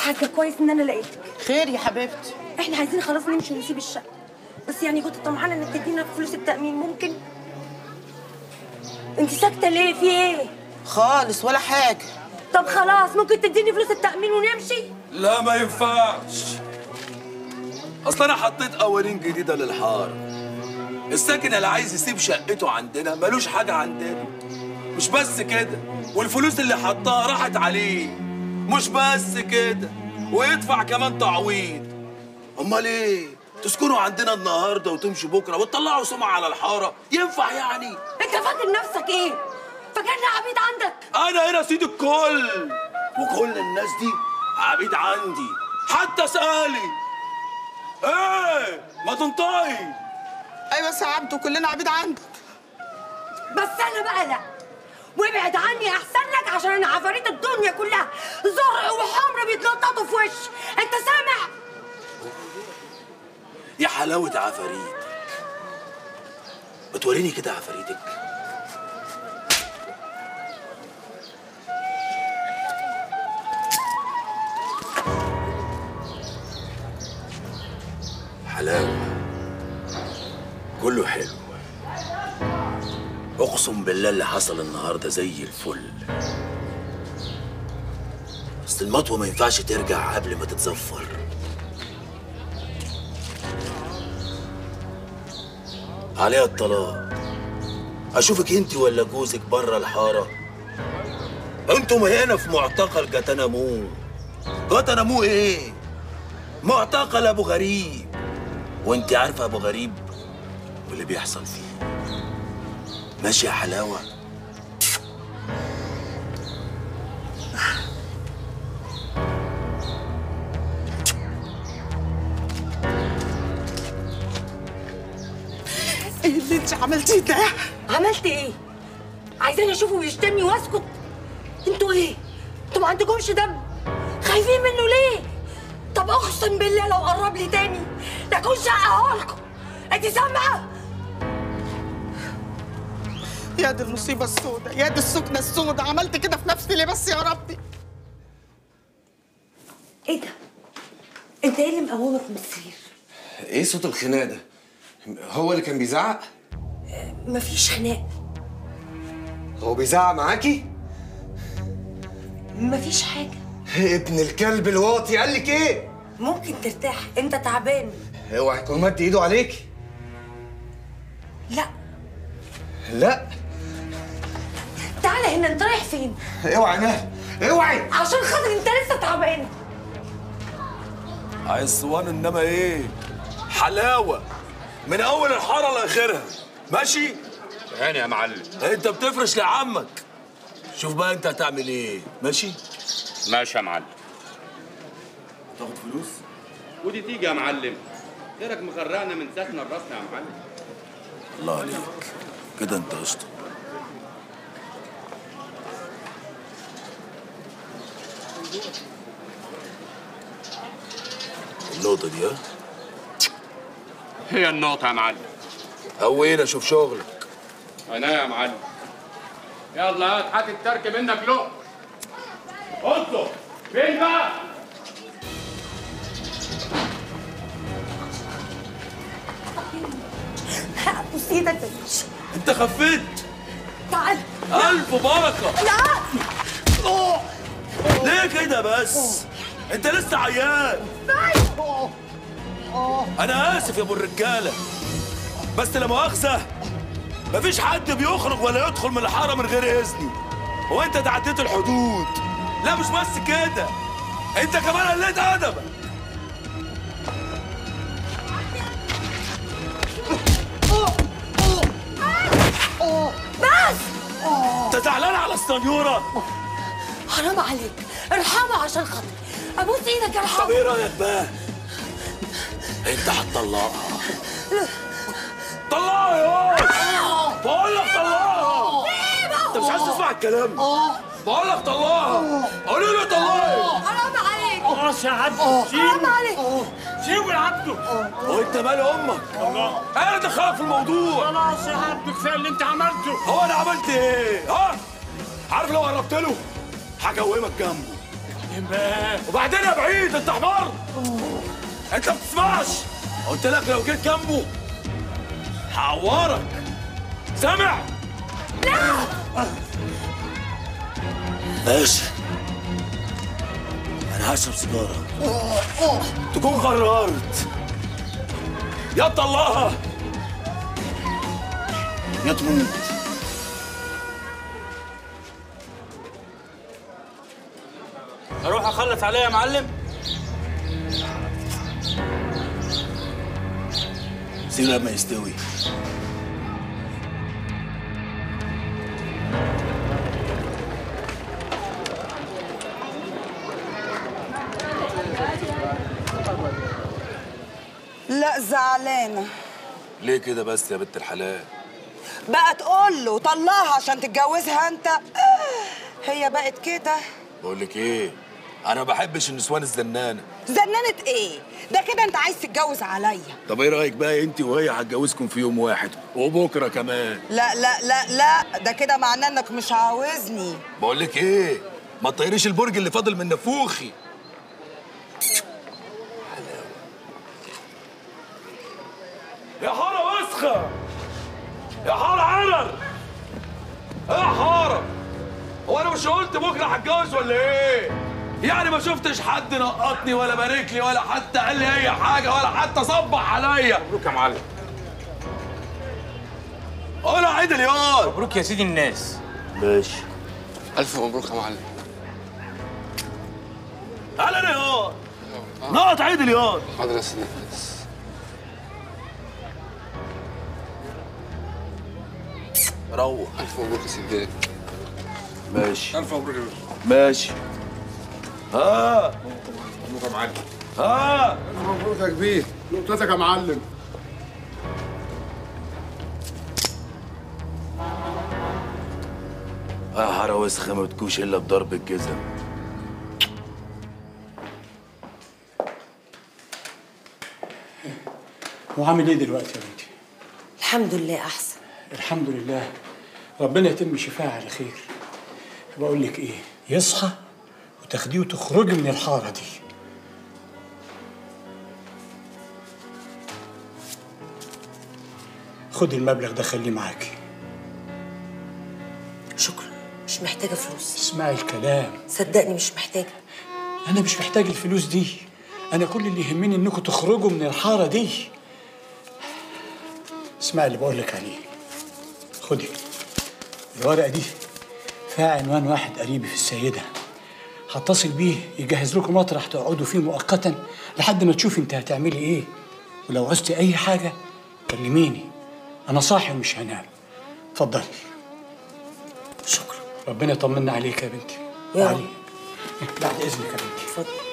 حاجه كويس ان انا لقيتك خير يا حبيبتي احنا عايزين خلاص نمشي ونسيب الشقه بس يعني كنت طمعانه انك تدينا فلوس التامين ممكن انت ساكته ليه في ايه خالص ولا حاجه طب خلاص ممكن تديني فلوس التامين ونمشي لا ما ينفعش اصل انا حطيت قوانين جديده للحاره الساكن اللي عايز يسيب شقته عندنا ملوش حاجه عندنا مش بس كده والفلوس اللي حطها راحت عليه مش بس كده ويدفع كمان تعويض امال ايه تسكنوا عندنا النهارده وتمشوا بكره وتطلعوا سمعه على الحاره ينفع يعني انت فاكر نفسك ايه فاكرني عبيد عندك انا هنا سيد الكل وكل الناس دي عبيد عندي حتى سالي ايه ما تنطقي ايوه يا عبده كلنا عبيد عندك بس انا بقى لا وابعد عني احسن لك عشان انا عفاريت الدنيا كلها زرق وحمر بيتنططوا في وشي انت سامع يا حلاوه عفاريتك بتوريني كده عفاريتك حلاوه كله حلو اقسم بالله اللي حصل النهارده زي الفل اصل المطوه ما ينفعش ترجع قبل ما تتزفر عليها الطلاق اشوفك انت ولا جوزك بره الحاره انتم هنا في معتقل جتنمو جتنمو ايه معتقل ابو غريب وانت عارفه ابو غريب واللي بيحصل فيه ماشي يا حلاوه ايه اللي انت عملتيه ده عملت ايه عايزاني اشوفه ويشتمني واسكت انتوا ايه انتوا ما عندكمش دم خايفين منه ليه طب اقسم بالله لو قرب لي تاني لاكون شقه لكم انت سامعه يا دي المصيبه السوداء يا دي السكنه السوداء عملت كده في نفسي ليه بس يا ربي ايه ده انت ايه اللي مقومك من السرير ايه صوت الخناق ده؟ هو اللي كان بيزعق؟ مفيش خناق هو بيزعق معاكي؟ مفيش حاجه ابن الكلب الواطي قال لك ايه؟ ممكن ترتاح انت تعبان اوعى يكون مد ايده عليكي لا لا تعالى هنا انت رايح فين اوعى نهل اوعي عشان خاطر انت لسه تعبان عايز صوان انما ايه حلاوه من اول الحاره لاخرها ماشي هاني يا معلم انت بتفرش لعمك شوف بقى انت هتعمل ايه ماشي ماشي يا معلم تاخد فلوس ودي تيجي يا معلم غيرك مغرقنا من ساكنة راسنا يا معلم الله عليك كده انت قشطه النقطة دي ها؟ هي النقطة يا معلم هوينا شوف شغلك انا يا معلم يلا هات هات الترك منك له اطلب فين بقى بص ايدك يا باشا انت خفيت تعال الف بركة لا ليه كده بس انت لسه عيان انا اسف يا ابو الرجاله بس لا مؤاخذه مفيش حد بيخرج ولا يدخل من الحاره من غير اذني هو انت تعديت الحدود لا مش بس كده انت كمان قلت ادبك بس انت زعلان على السنيوره حرام عليك ارحمها عشان خاطري ابوس ايدك طب ارحمها ايه رايك بقى انت هتطلقها طلقها يا بقول لك طلقها انت مش عايز تسمع الكلام بقول لك طلقها قولي له طلقها حرام عليك خلاص يا عبد حرام سيبه عليك سيبه يا عبده وانت مال امك انا دخلك في الموضوع خلاص يا عبده كفايه اللي انت عملته هو انا عملت ايه ها عارف لو قربت له هجومك جنبه وبعدين يا بعيد انت حمار انت ما بتسمعش قلت لك لو جيت جنبه هعورك سامع لا ماشي انا هشرب سيجاره تكون قررت يا تطلعها يا تموت اروح اخلص عليها يا معلم سيب لما يستوي لا زعلانة ليه كده بس يا بنت الحلال بقى تقول له طلعها عشان تتجوزها انت هي بقت كده بقول لك ايه انا ما بحبش النسوان الزنانه زنانة ايه ده كده انت عايز تتجوز عليا طب ايه رايك بقى انت وهي هتجوزكم في يوم واحد وبكره كمان لا لا لا لا ده كده معناه انك مش عاوزني بقول لك ايه ما تطيريش البرج اللي فاضل من نفوخي يا حارة وسخة يا حارة عرر يا حارة هو انا مش قلت بكره هتجوز ولا ايه؟ يعني ما شفتش حد نقطني ولا بارك لي ولا حتى قال لي اي حاجه ولا حتى صبح عليا مبروك يا معلم قول عيد اليوم مبروك يا سيدي الناس ماشي الف مبروك يا معلم تعالى انا يا نقط عيد اليوم حاضر يا سيدي الناس روح الف مبروك يا سيدي ماشي الف مبروك يا باشا ماشي ها مبروك يا معلم ها مبروك يا كبير نقطتك يا معلم يا حارة وسخة ما بتكوش الا بضرب الجزم وعامل ايه دلوقتي يا بنتي الحمد لله احسن الحمد لله ربنا يتم شفاها على خير بقول لك ايه يصحى وتاخديه وتخرجي من الحاره دي خدي المبلغ ده خليه معاكي شكرا مش محتاجه فلوس اسمعي الكلام صدقني مش محتاجه انا مش محتاج الفلوس دي انا كل اللي يهمني انكم تخرجوا من الحاره دي اسمعي اللي بقول لك عليه خدي الورقه دي فيها عنوان واحد قريبي في السيده هتصل بيه يجهز لكم مطرح تقعدوا فيه مؤقتا لحد ما تشوفي انت هتعملي ايه ولو عوزتي اي حاجه كلميني انا صاحي ومش هنام اتفضلي شكرا ربنا يطمنا عليك يا بنتي يا تعالي بعد اذنك يا بنتي اتفضل